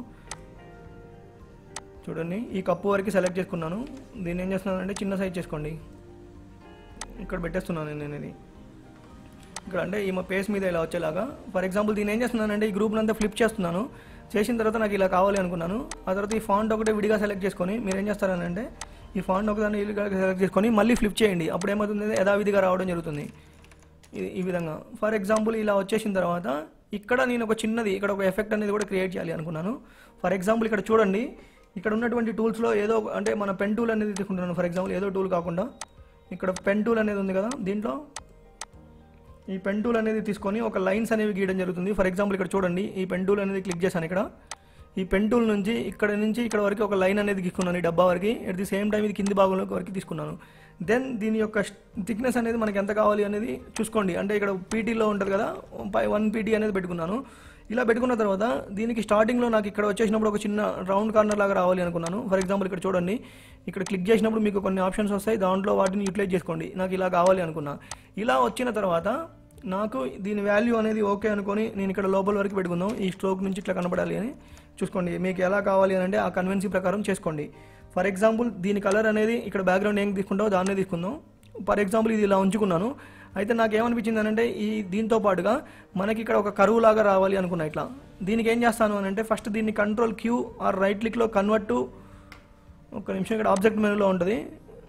చూడండి ఈ కప్పు వరకు సెలెక్ట్ చేసుకున్నాను దీన్ని ఏం చేస్తున్నానంటే చిన్న సైజ్ చేసుకోండి ఇక్కడ పెట్టేస్తున్నాను నేను ఇది ఇక్కడ అంటే ఈ మా పేస్ మీద ఇలా వచ్చేలాగా ఫర్ ఎగ్జాంపుల్ దీన్ని ఏం చేస్తున్నానంటే ఈ గ్రూప్ని అంతా ఫ్లిప్ చేస్తున్నాను చేసిన తర్వాత నాకు ఇలా కావాలి అనుకున్నాను ఆ తర్వాత ఈ ఫాంట్ ఒకటే విడిగా సెలెక్ట్ చేసుకొని మీరు ఏం చేస్తారనంటే ఈ ఫాంట్ ఒకదాన్ని విడిగా సెలెక్ట్ చేసుకొని మళ్ళీ ఫ్లిప్ చేయండి అప్పుడు ఏమవుతుంది యథావిధిగా రావడం జరుగుతుంది ఇది ఈ విధంగా ఫర్ ఎగ్జాంపుల్ ఇలా వచ్చేసిన తర్వాత ఇక్కడ నేను ఒక చిన్నది ఇక్కడ ఒక ఎఫెక్ట్ అనేది కూడా క్రియేట్ చేయాలి అనుకున్నాను ఫర్ ఎగ్జాంపుల్ ఇక్కడ చూడండి ఇక్కడ ఉన్నటువంటి టూల్స్లో ఏదో ఒక- అంటే మన పెన్ టూల్ అనేది తీసుకుంటున్నాను ఫర్ ఎగ్జాంపుల్ ఏదో టూల్ కాకుండా ఇక్కడ పెన్ టూల్ అనేది ఉంది కదా దీంట్లో ఈ పెన్ టూల్ అనేది తీసుకొని ఒక లైన్స్ అనేవి గీయడం జరుగుతుంది ఫర్ ఎగ్జాంపుల్ ఇక్కడ చూడండి ఈ పెన్ టూల్ అనేది క్లిక్ చేశాను ఇక్కడ ఈ పెన్ టూల్ నుంచి ఇక్కడ నుంచి ఇక్కడ వరకు ఒక లైన్ అనేది గీసుకున్నాను ఈ డబ్బా వరకు ఎట్ ది సేమ్ టైం ఇది కింది భాగంలోకి వరకు తీసుకున్నాను దెన్ దీని యొక్క థిక్నెస్ అనేది మనకి ఎంత కావాలి అనేది చూసుకోండి అంటే ఇక్కడ పీటీలో ఉంటుంది కదా పై వన్ పీటీ అనేది పెట్టుకున్నాను ఇలా పెట్టుకున్న తర్వాత దీనికి స్టార్టింగ్లో నాకు ఇక్కడ వచ్చేసినప్పుడు ఒక చిన్న రౌండ్ కార్నర్ లాగా రావాలి అనుకున్నాను ఫర్ ఎగ్జాంపుల్ ఇక్కడ చూడండి ఇక్కడ క్లిక్ చేసినప్పుడు మీకు కొన్ని ఆప్షన్స్ వస్తాయి దాంట్లో వాటిని యూటిలైజ్ చేసుకోండి నాకు ఇలా కావాలి అనుకున్నా ఇలా వచ్చిన తర్వాత నాకు దీని వాల్యూ అనేది ఓకే అనుకొని నేను ఇక్కడ లోపల వరకు పెట్టుకుందాం ఈ స్ట్రోక్ నుంచి ఇట్లా కనపడాలి అని చూసుకోండి మీకు ఎలా కావాలి అని అంటే ఆ కన్వెన్సీ ప్రకారం చేసుకోండి ఫర్ ఎగ్జాంపుల్ దీని కలర్ అనేది ఇక్కడ బ్యాక్గ్రౌండ్ ఏం తీసుకుంటామో దాన్నే తీసుకుందాం ఫర్ ఎగ్జాంపుల్ ఇది ఇలా ఉంచుకున్నాను అయితే నాకు ఏమనిపించింది అని అంటే ఈ దీంతో పాటుగా మనకి ఇక్కడ ఒక కరువు లాగా రావాలి అనుకున్నా ఇట్లా దీనికి ఏం చేస్తాను అని అంటే ఫస్ట్ దీన్ని కంట్రోల్ క్యూ ఆర్ రైట్ క్లిక్లో కన్వర్ట్ టు ఒక నిమిషం ఇక్కడ ఆబ్జెక్ట్ మెనూలో ఉంటుంది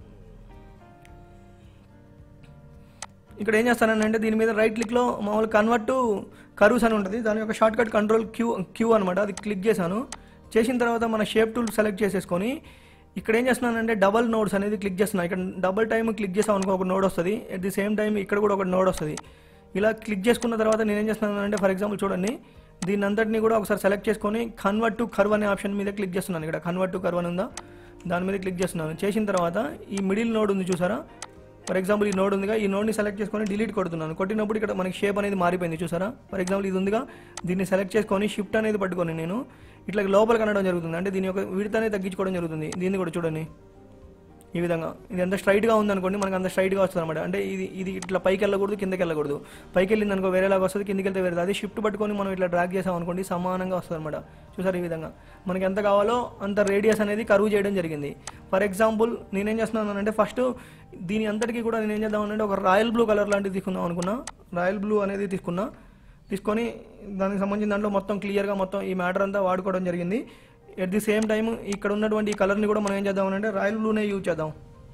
ఇక్కడ ఏం చేస్తానంటే దీని మీద రైట్ క్లిక్లో మామూలు కన్వర్ట్ టు కర్వ్స్ అని ఉంటుంది దాని యొక్క shortcut control Q Q అనమాట అది క్లిక్ చేశాను చేసిన తర్వాత మన షేప్ టూల్ సెలెక్ట్ చేసేసుకొని ఇక్కడ ఏం చేస్తున్నానంటే డబల్ నోడ్స్ అనేది క్లిక్ చేస్తున్నాను ఇక్కడ డబల్ టైం క్లిక్ చేసాం అనుకో ఒక నోడ్ వస్తుంది అట్ ది సేమ్ టైం ఇక్కడ కూడా ఒక నోడ్ వస్తుంది ఇలా క్లిక్ చేసుకున్న తర్వాత నేను ఏం చేస్తున్నాను అంటే ఫర్ ఎగ్జాంపుల్ చూడండి దీని అంతటిని కూడా ఒకసారి సెలెక్ట్ చేసుకొని కన్వర్ట్ టు కర్వ్ అనే ఆప్షన్ మీద క్లిక్ చేస్తున్నాను ఇక్కడ కన్వర్ట్ టు కర్వ్ అని ఉందా దాని మీద క్లిక్ చేస్తున్నాను చేసిన తర్వాత ఈ మిడిల్ నోడ్ ఉంది చూసారా ఫర్ ఎగ్జాంపుల్ ఈ నోడ్ ఉందిగా ఈ నోడ్ని సెలెక్ట్ చేసుకొని డిలీట్ కొడుతున్నాను కొట్టినప్పుడు ఇక్కడ మనకి షేప్ అనేది మారిపోయింది చూసారా ఫర్ ఎగ్జాంపుల్ ఇది ఉందిగా దీన్ని సెలెక్ట్ చేసుకొని షిఫ్ట్ అనేది పట్టుకొని నేను ఇట్లా లోపల కనడం జరుగుతుంది అంటే దీని యొక్క విడత అనేది తగ్గించుకోవడం జరుగుతుంది దీన్ని కూడా చూడండి ఈ విధంగా ఇది ఎంత స్ట్రైట్గా ఉందనుకోండి మనకు అంత స్ట్రైట్గా వస్తుంది అనమాట అంటే ఇది ఇది ఇట్లా పైకి వెళ్ళకూడదు కిందకి వెళ్ళకూడదు పైకి వెళ్ళింది అనుకో వేరేలాగా వస్తుంది కిందకి వెళ్తే వేరే అది షిఫ్ట్ పట్టుకొని మనం ఇట్లా డ్రాగ్ చేసాం అనుకోండి సమానంగా వస్తుంది అనమాట చూసారు ఈ విధంగా మనకి ఎంత కావాలో అంత రేడియస్ అనేది కరువు చేయడం జరిగింది ఫర్ ఎగ్జాంపుల్ నేనేం చేస్తున్నాను అంటే ఫస్ట్ దీని అంతటికీ కూడా నేను ఏం చేద్దాం అంటే ఒక రాయల్ బ్లూ కలర్ లాంటిది తీసుకుందాం అనుకున్నా రాయల్ బ్లూ అనేది తీసుకున్నా తీసుకొని దానికి సంబంధించిన దాంట్లో మొత్తం క్లియర్గా మొత్తం ఈ మ్యాటర్ అంతా వాడుకోవడం జరిగింది ఎట్ ది సేమ్ టైం ఇక్కడ ఉన్నటువంటి ఈ కలర్ని కూడా మనం ఏం చేద్దాం అంటే రాయల్ బ్లూనే యూజ్ చేద్దాం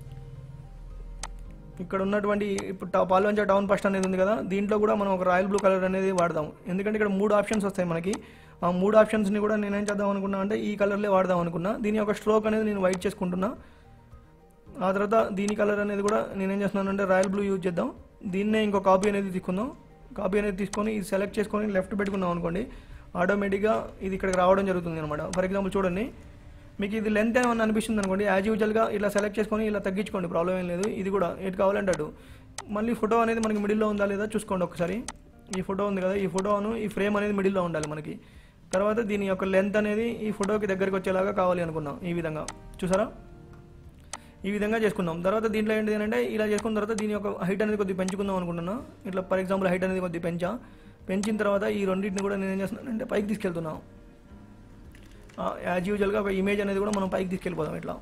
ఇక్కడ ఉన్నటువంటి ఇప్పుడు టా- పాల్వంచ టౌన్ ఫస్ట్ అనేది ఉంది కదా దీంట్లో కూడా మనం ఒక రాయల్ బ్లూ కలర్ అనేది వాడదాం ఎందుకంటే ఇక్కడ మూడు ఆప్షన్స్ వస్తాయి మనకి ఆ మూడు ఆప్షన్స్ని కూడా నేను ఏం చేద్దాం అనుకున్నా అంటే ఈ కలర్లే వాడదాం అనుకున్నా దీని యొక్క స్ట్రోక్ అనేది నేను వైట్ చేసుకుంటున్నా ఆ తర్వాత దీని కలర్ అనేది కూడా నేనేం చేస్తున్నానంటే రాయల్ బ్లూ యూజ్ చేద్దాం దీన్నే ఇంకో కాపీ అనేది తీసుకుందాం కాపీ అనేది తీసుకొని ఇది సెలెక్ట్ చేసుకొని లెఫ్ట్ పెట్టుకున్నాం అనుకోండి ఆటోమేటిక్గా ఇది ఇక్కడికి రావడం జరుగుతుంది అనమాట ఫర్ ఎగ్జాంపుల్ చూడండి మీకు ఇది లెంత్ ఏమన్నా అనిపిస్తుంది అనుకోండి యాజ్ యూజువల్గా ఇలా సెలెక్ట్ చేసుకొని ఇలా తగ్గించుకోండి ప్రాబ్లం ఏం లేదు ఇది కూడా ఎటు కావాలంటే అటు మళ్ళీ ఫోటో అనేది మనకి మిడిల్లో ఉందా లేదా చూసుకోండి ఒకసారి ఈ ఫోటో ఉంది కదా ఈ ఫోటోను ఈ ఫ్రేమ్ అనేది మిడిల్లో ఉండాలి మనకి తర్వాత దీని యొక్క లెంత్ అనేది ఈ ఫోటోకి దగ్గరికి వచ్చేలాగా కావాలి అనుకున్నాం ఈ విధంగా చూసారా ఈ విధంగా చేసుకుందాం తర్వాత దీంట్లో ఏంటి అంటే ఇలా చేసుకున్న తర్వాత దీని యొక్క హైట్ అనేది కొద్దిగా పెంచుకుందాం అనుకుంటున్నా ఇట్లా ఫర్ ఎగ్జాంపుల్ హైట్ అనేది కొద్దిగా పెంచా పెంచిన తర్వాత ఈ రెండింటిని కూడా నేను ఏం చేస్తున్నాను అంటే పైకి తీసుకెళ్తున్నాం యాజ్ యూజువల్గా ఒక ఇమేజ్ అనేది కూడా మనం పైకి తీసుకెళ్ళిపోదాం ఇట్లా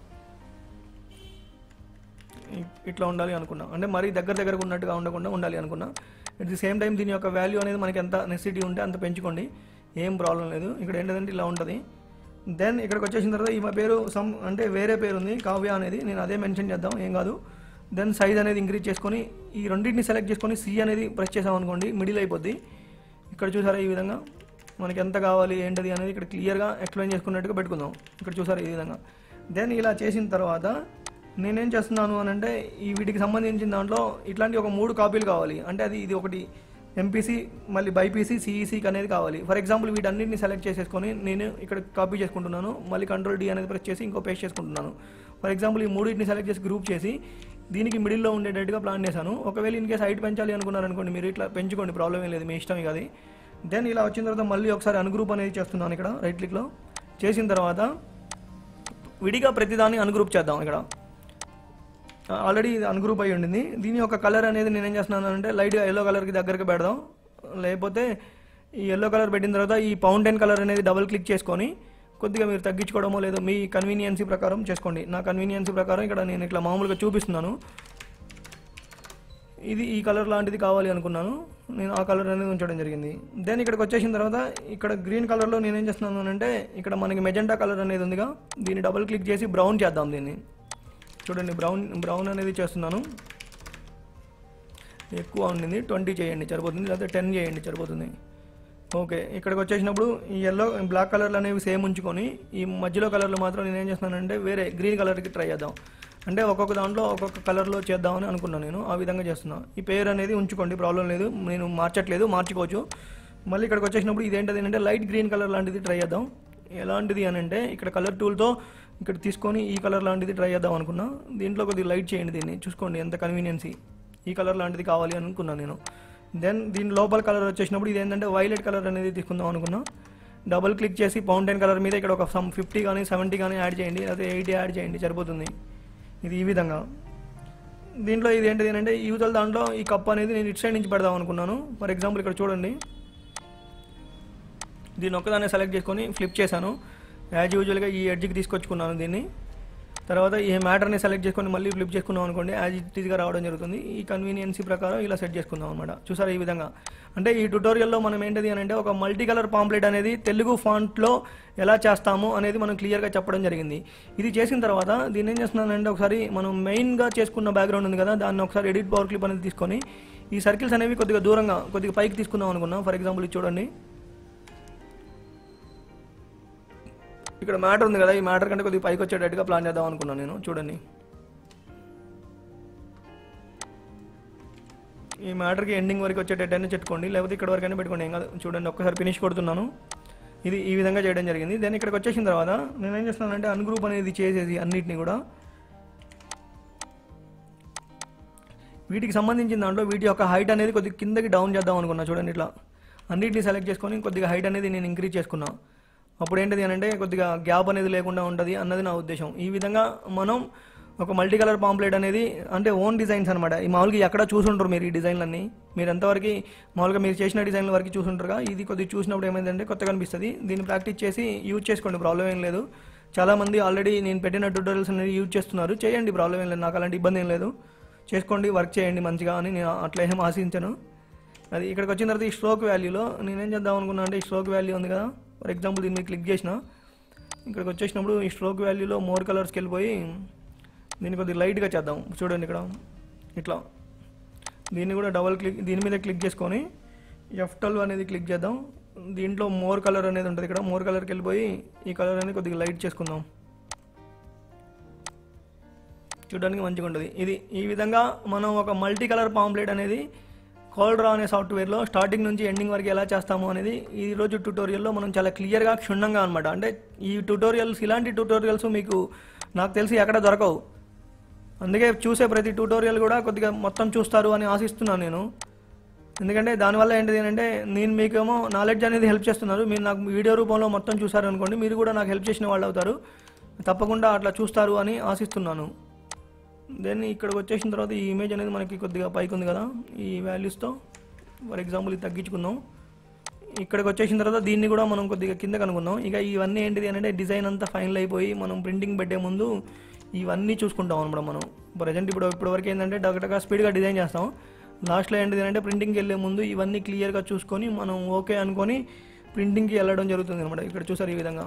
ఇ- ఇట్లా ఉండాలి అనుకున్నా అంటే మరీ దగ్గర దగ్గరకు ఉన్నట్టుగా ఉండకుండా ఉండాలి అనుకున్నా అట్ ది సేమ్ టైం దీని యొక్క వాల్యూ అనేది మనకి ఎంత నెసిటీ ఉంటే అంత పెంచుకోండి ఏం ప్రాబ్లం లేదు ఇక్కడ ఏంటంటే ఇలా ఉంటుంది దెన్ ఇక్కడికి వచ్చేసిన తర్వాత ఈమె పేరు సమ్ అంటే వేరే పేరు ఉంది కావ్య అనేది నేను అదే మెన్షన్ చేద్దాం ఏం కాదు దెన్ సైజ్ అనేది ఇంక్రీజ్ చేసుకొని ఈ రెండింటిని సెలెక్ట్ చేసుకొని సి అనేది ప్రెస్ చేసాం అనుకోండి మిడిల్ అయిపోద్ది ఇక్కడ చూసారా ఈ విధంగా మనకి ఎంత కావాలి ఏంటది అనేది ఇక్కడ క్లియర్గా ఎక్స్ప్లెయిన్ చేసుకున్నట్టుగా పెట్టుకుందాం ఇక్కడ చూసారా ఈ విధంగా దెన్ ఇలా చేసిన తర్వాత నేనేం చేస్తున్నాను అని అంటే ఈ వీటికి సంబంధించిన దాంట్లో ఇట్లాంటి ఒక మూడు కాపీలు కావాలి అంటే అది ఇది ఒకటి ఎంపీసీ మళ్ళీ బైపీసీ సిఈసీకి అనేది కావాలి ఫర్ ఎగ్జాంపుల్ వీటన్నిటిని సెలెక్ట్ చేసేసుకొని నేను ఇక్కడ కాపీ చేసుకుంటున్నాను మళ్ళీ కంట్రోల్ డి అనేది ప్రెస్ చేసి ఇంకో పేస్ట్ చేసుకుంటున్నాను ఫర్ ఎగ్జాంపుల్ ఈ మూడింటిని సెలెక్ట్ చేసి గ్రూప్ చేసి దీనికి మిడిల్లో ఉండేటట్టుగా ప్లాన్ చేశాను ఒకవేళ ఇన్ కేసు హైట్ పెంచాలి అనుకున్నారు అనుకోండి మీరు ఇట్లా పెంచుకోండి ప్రాబ్లం ఏం లేదు మీ ఇష్టమే కాదు దెన్ ఇలా వచ్చిన తర్వాత మళ్ళీ ఒకసారి అన్గ్రూప్ అనేది చేస్తున్నాను ఇక్కడ రైట్ క్లిక్లో చేసిన తర్వాత విడిగా ప్రతిదాన్ని అన్గ్రూప్ చేద్దాం ఇక్కడ ఆల్రెడీ ఇది అన్గ్రూప్ అయి ఉండింది దీని యొక్క కలర్ అనేది నేను ఏం చేస్తున్నాను అంటే లైట్గా ఎల్లో కలర్కి దగ్గరికి పెడదాం లేకపోతే ఈ ఎల్లో కలర్ పెట్టిన తర్వాత ఈ పౌంటైన్ కలర్ అనేది డబుల్ క్లిక్ చేసుకొని కొద్దిగా మీరు తగ్గించుకోవడమో లేదో మీ కన్వీనియన్సీ ప్రకారం చేసుకోండి నా కన్వీనియన్సీ ప్రకారం ఇక్కడ నేను ఇట్లా మామూలుగా చూపిస్తున్నాను ఇది ఈ కలర్ లాంటిది కావాలి అనుకున్నాను నేను ఆ కలర్ అనేది ఉంచడం జరిగింది దెన్ ఇక్కడికి వచ్చేసిన తర్వాత ఇక్కడ గ్రీన్ కలర్లో నేను ఏం చేస్తున్నాను అంటే ఇక్కడ మనకి మెజెంటా కలర్ అనేది ఉందిగా దీన్ని డబుల్ క్లిక్ చేసి బ్రౌన్ చేద్దాం దీన్ని చూడండి బ్రౌన్ బ్రౌన్ అనేది చేస్తున్నాను ఎక్కువ ఉండింది ట్వంటీ చేయండి సరిపోతుంది లేకపోతే టెన్ చేయండి సరిపోతుంది ఓకే ఇక్కడికి వచ్చేసినప్పుడు ఈ ఎల్లో బ్లాక్ కలర్లు అనేవి సేమ్ ఉంచుకొని ఈ మధ్యలో కలర్లు మాత్రం నేను ఏం చేస్తున్నానంటే వేరే గ్రీన్ కలర్కి ట్రై చేద్దాం అంటే ఒక్కొక్క దాంట్లో ఒక్కొక్క కలర్లో చేద్దామని అనుకున్నాను నేను ఆ విధంగా చేస్తున్నాను ఈ పేరు అనేది ఉంచుకోండి ప్రాబ్లం లేదు నేను మార్చట్లేదు మార్చుకోవచ్చు మళ్ళీ ఇక్కడికి వచ్చేసినప్పుడు ఇదేంటది అంటే లైట్ గ్రీన్ కలర్ లాంటిది ట్రై చేద్దాం ఎలాంటిది అని అంటే ఇక్కడ కలర్ టూల్తో ఇక్కడ తీసుకొని ఈ కలర్ లాంటిది ట్రై చేద్దాం అనుకున్నా దీంట్లో కొద్దిగా లైట్ చేయండి దీన్ని చూసుకోండి ఎంత కన్వీనియన్సీ ఈ కలర్ లాంటిది కావాలి అనుకున్నాను నేను దెన్ దీని లోపల కలర్ వచ్చేసినప్పుడు ఇది ఏంటంటే వైలెట్ కలర్ అనేది తీసుకుందాం అనుకున్నా డబుల్ క్లిక్ చేసి పౌంటైన్ కలర్ మీద ఇక్కడ ఒక సమ్ ఫిఫ్టీ కానీ సెవెంటీ కానీ యాడ్ చేయండి లేదా ఎయిటీ యాడ్ చేయండి సరిపోతుంది ఇది ఈ విధంగా దీంట్లో ఇది ఏంటిది అంటే యూజల్ దాంట్లో ఈ కప్ అనేది నేను ఇటు సైడ్ నుంచి పెడదాం అనుకున్నాను ఫర్ ఎగ్జాంపుల్ ఇక్కడ చూడండి దీన్ని ఒక్కదాన్ని సెలెక్ట్ చేసుకొని ఫ్లిప్ చేశాను యాజ్ యూజువల్గా ఈ ఎడ్జ్కి తీసుకొచ్చుకున్నాను దీన్ని తర్వాత ఈ మ్యాటర్ని సెలెక్ట్ చేసుకొని మళ్ళీ ఫ్లిప్ చేసుకున్నాం అనుకోండి యాజ్ ఇట్ ఈస్గా రావడం జరుగుతుంది ఈ కన్వీనియన్సీ ప్రకారం ఇలా సెట్ చేసుకుందాం అనమాట చూసారా ఈ విధంగా అంటే ఈ ట్యుటోరియల్లో మనం ఏంటిది అని అంటే ఒక మల్టీ కలర్ పాంప్లెట్ అనేది తెలుగు ఫాంట్లో ఎలా చేస్తాము అనేది మనం క్లియర్గా చెప్పడం జరిగింది ఇది చేసిన తర్వాత దీన్ని ఏం చేస్తున్నానంటే ఒకసారి మనం మెయిన్గా చేసుకున్న బ్యాక్గ్రౌండ్ ఉంది కదా దాన్ని ఒకసారి ఎడిట్ పవర్ క్లిప్ అనేది తీసుకొని ఈ సర్కిల్స్ అనేవి కొద్దిగా దూరంగా కొద్దిగా పైకి తీసుకుందాం అనుకున్నాం ఫర్ ఎగ్జాంపుల్ ఇది చూడండి ఇక్కడ మ్యాటర్ ఉంది కదా ఈ మ్యాటర్ కంటే కొద్దిగా పైకి వచ్చేటట్టుగా ప్లాన్ చేద్దాం అనుకున్నాను నేను చూడండి ఈ మ్యాటర్కి ఎండింగ్ వరకు వచ్చేటట్టయినా చెట్టుకోండి లేకపోతే ఇక్కడ వరకైనా పెట్టుకోండి ఏం కాదు చూడండి ఒక్కసారి ఫినిష్ కొడుతున్నాను ఇది ఈ విధంగా చేయడం జరిగింది దెన్ ఇక్కడికి వచ్చేసిన తర్వాత నేను ఏం చేస్తున్నానంటే అన్గ్రూప్ అనేది చేసేసి అన్నిటిని కూడా వీటికి సంబంధించిన దాంట్లో వీటి యొక్క హైట్ అనేది కొద్దిగా కిందకి డౌన్ చేద్దాం అనుకున్నా చూడండి ఇట్లా అన్నిటిని సెలెక్ట్ చేసుకొని కొద్దిగా హైట్ అనేది నేను ఇంక్రీజ్ చేసుకున్నా అప్పుడు ఏంటిది అని అంటే కొద్దిగా గ్యాప్ అనేది లేకుండా ఉంటుంది అన్నది నా ఉద్దేశం ఈ విధంగా మనం ఒక మల్టీ కలర్ పాంప్లెట్ అనేది అంటే ఓన్ డిజైన్స్ అనమాట ఈ మామూలుగా ఎక్కడ చూసుంటారు మీరు ఈ డిజైన్లన్నీ మీరు ఎంతవరకు మామూలుగా మీరు చేసిన డిజైన్ల వరకు చూసుంటారుగా ఇది కొద్దిగా చూసినప్పుడు ఏమైందంటే కొత్తగా అనిపిస్తుంది దీన్ని ప్రాక్టీస్ చేసి యూజ్ చేసుకోండి ప్రాబ్లం ఏం లేదు చాలామంది ఆల్రెడీ నేను పెట్టిన ట్యూటోరియల్స్ అనేది యూజ్ చేస్తున్నారు చేయండి ప్రాబ్లం ఏం లేదు నాకు అలాంటి ఇబ్బంది ఏం లేదు చేసుకోండి వర్క్ చేయండి మంచిగా అని నేను అట్లా ఏం ఆశించాను అది ఇక్కడికి వచ్చిన తర్వాత ఈ స్ట్రోక్ వాల్యూలో నేనేం చేద్దాం అనుకున్నా అంటే ఈ స్ట్రోక్ వాల్యూ ఉంది కదా ఫర్ ఎగ్జాంపుల్ దీన్ని క్లిక్ చేసిన ఇక్కడికి వచ్చేసినప్పుడు ఈ స్ట్రోక్ వాల్యూలో మోర్ కలర్స్కి వెళ్ళిపోయి దీన్ని కొద్దిగా లైట్గా చేద్దాం చూడండి ఇక్కడ ఇట్లా దీన్ని కూడా డబల్ క్లిక్ దీని మీద క్లిక్ చేసుకొని ఎఫ్ ట్వెల్వ్ అనేది క్లిక్ చేద్దాం దీంట్లో మోర్ కలర్ అనేది ఉంటుంది ఇక్కడ మోర్ కలర్కి వెళ్ళిపోయి ఈ కలర్ అనేది కొద్దిగా లైట్ చేసుకుందాం చూడడానికి మంచిగా ఉంటుంది ఇది ఈ విధంగా మనం ఒక మల్టీ కలర్ పాంప్లెట్ అనేది కోల్డ్రా అనే సాఫ్ట్వేర్లో స్టార్టింగ్ నుంచి ఎండింగ్ వరకు ఎలా చేస్తాము అనేది ఈ రోజు ట్యూటోరియల్లో మనం చాలా క్లియర్గా క్షుణ్ణంగా అనమాట అంటే ఈ ట్యూటోరియల్స్ ఇలాంటి ట్యూటోరియల్స్ మీకు నాకు తెలిసి ఎక్కడ దొరకవు అందుకే చూసే ప్రతి ట్యూటోరియల్ కూడా కొద్దిగా మొత్తం చూస్తారు అని ఆశిస్తున్నాను నేను ఎందుకంటే దానివల్ల ఏంటిది అంటే నేను మీకేమో నాలెడ్జ్ అనేది హెల్ప్ చేస్తున్నారు మీరు నాకు వీడియో రూపంలో మొత్తం చూసారనుకోండి మీరు కూడా నాకు హెల్ప్ చేసిన వాళ్ళు అవుతారు తప్పకుండా అట్లా చూస్తారు అని ఆశిస్తున్నాను దెన్ ఇక్కడికి వచ్చేసిన తర్వాత ఈ ఇమేజ్ అనేది మనకి కొద్దిగా పైకి ఉంది కదా ఈ వాల్యూస్తో ఫర్ ఎగ్జాంపుల్ ఇది తగ్గించుకుందాం ఇక్కడికి వచ్చేసిన తర్వాత దీన్ని కూడా మనం కొద్దిగా కింద కనుక్కుందాం ఇక ఇవన్నీ ఏంటిది అంటే డిజైన్ అంతా ఫైనల్ అయిపోయి మనం ప్రింటింగ్ పెట్టే ముందు ఇవన్నీ చూసుకుంటాం అనమాట మనం ప్రజెంట్ ఇప్పుడు ఇప్పటి వరకు ఏంటంటే డగటగా స్పీడ్గా డిజైన్ చేస్తాం లాస్ట్లో ఏంటిది అంటే ప్రింటింగ్కి వెళ్ళే ముందు ఇవన్నీ క్లియర్గా చూసుకొని మనం ఓకే అనుకొని ప్రింటింగ్కి వెళ్ళడం జరుగుతుంది అనమాట ఇక్కడ చూసారు ఈ విధంగా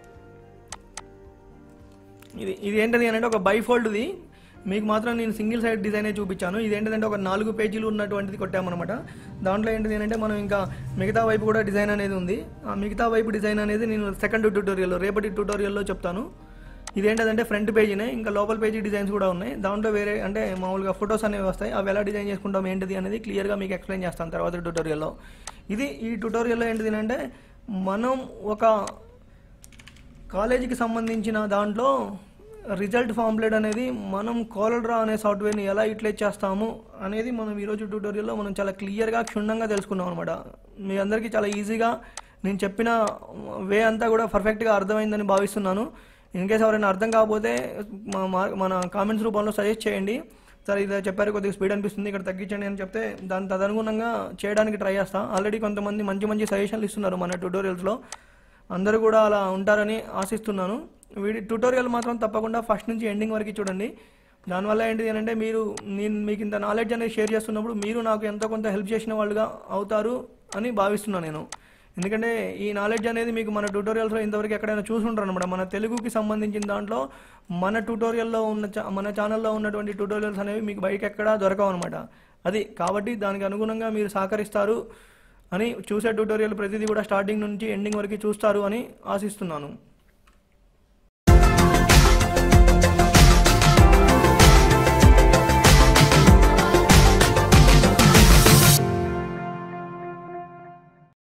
ఇది ఇది ఏంటది అంటే ఒక బైఫోల్డ్ది మీకు మాత్రం నేను సింగిల్ సైడ్ డిజైనే చూపించాను ఇది ఏంటంటే ఒక నాలుగు పేజీలు ఉన్నటువంటిది కొట్టామన్నమాట దాంట్లో ఏంటిది అంటే మనం ఇంకా మిగతా వైపు కూడా డిజైన్ అనేది ఉంది ఆ మిగతా వైపు డిజైన్ అనేది నేను సెకండ్ ట్యూటోరియల్లో రేపటి ట్యూటోరియల్లో చెప్తాను ఇదేంటంటే ఫ్రంట్ పేజీనే ఇంకా లోపల పేజీ డిజైన్స్ కూడా ఉన్నాయి దాంట్లో వేరే అంటే మామూలుగా ఫొటోస్ అనేవి వస్తాయి అవి ఎలా డిజైన్ చేసుకుంటాం ఏంటిది అనేది క్లియర్గా మీకు ఎక్స్ప్లెయిన్ చేస్తాను తర్వాత ట్యూటోరియల్లో ఇది ఈ ట్యూటోరియల్లో ఏంటిది అంటే మనం ఒక కాలేజీకి సంబంధించిన దాంట్లో రిజల్ట్ ఫాంప్లెట్ అనేది మనం కోలడ్రా అనే సాఫ్ట్వేర్ని ఎలా యూటిలైజ్ చేస్తాము అనేది మనం ఈరోజు ట్యూటోరియల్లో మనం చాలా క్లియర్గా క్షుణ్ణంగా తెలుసుకున్నాం అనమాట మీ అందరికీ చాలా ఈజీగా నేను చెప్పిన వే అంతా కూడా పర్ఫెక్ట్గా అర్థమైందని భావిస్తున్నాను ఇన్ కేస్ ఎవరైనా అర్థం కాకపోతే మా- మా- మన కామెంట్స్ రూపంలో సజెస్ట్ చేయండి సరే ఇది చెప్పారు కొద్దిగా స్పీడ్ అనిపిస్తుంది ఇక్కడ తగ్గించండి అని చెప్తే దాని తదనుగుణంగా చేయడానికి ట్రై చేస్తాను ఆల్రెడీ కొంతమంది మంచి మంచి సజెషన్లు ఇస్తున్నారు మన ట్యూటోరియల్స్లో అందరూ కూడా అలా ఉంటారని ఆశిస్తున్నాను వీడి ట్యూటోరియల్ మాత్రం తప్పకుండా ఫస్ట్ నుంచి ఎండింగ్ వరకు చూడండి దానివల్ల ఏంటిది అంటే మీరు నేను మీకు ఇంత నాలెడ్జ్ అనేది షేర్ చేస్తున్నప్పుడు మీరు నాకు ఎంతో కొంత హెల్ప్ చేసిన వాళ్ళుగా అవుతారు అని భావిస్తున్నాను నేను ఎందుకంటే ఈ నాలెడ్జ్ అనేది మీకు మన ట్యూటోరియల్స్లో ఇంతవరకు ఎక్కడైనా చూసుంటారు అనమాట మన తెలుగుకి సంబంధించిన దాంట్లో మన ట్యూటోరియల్లో ఉన్న చా- మన ఛానల్లో ఉన్నటువంటి ట్యూటోరియల్స్ అనేవి మీకు బయట ఎక్కడా దొరకవు అనమాట అది కాబట్టి దానికి అనుగుణంగా మీరు సహకరిస్తారు అని చూసే ట్యూటోరియల్ ప్రతిదీ కూడా స్టార్టింగ్ నుంచి ఎండింగ్ వరకు చూస్తారు అని ఆశిస్తున్నాను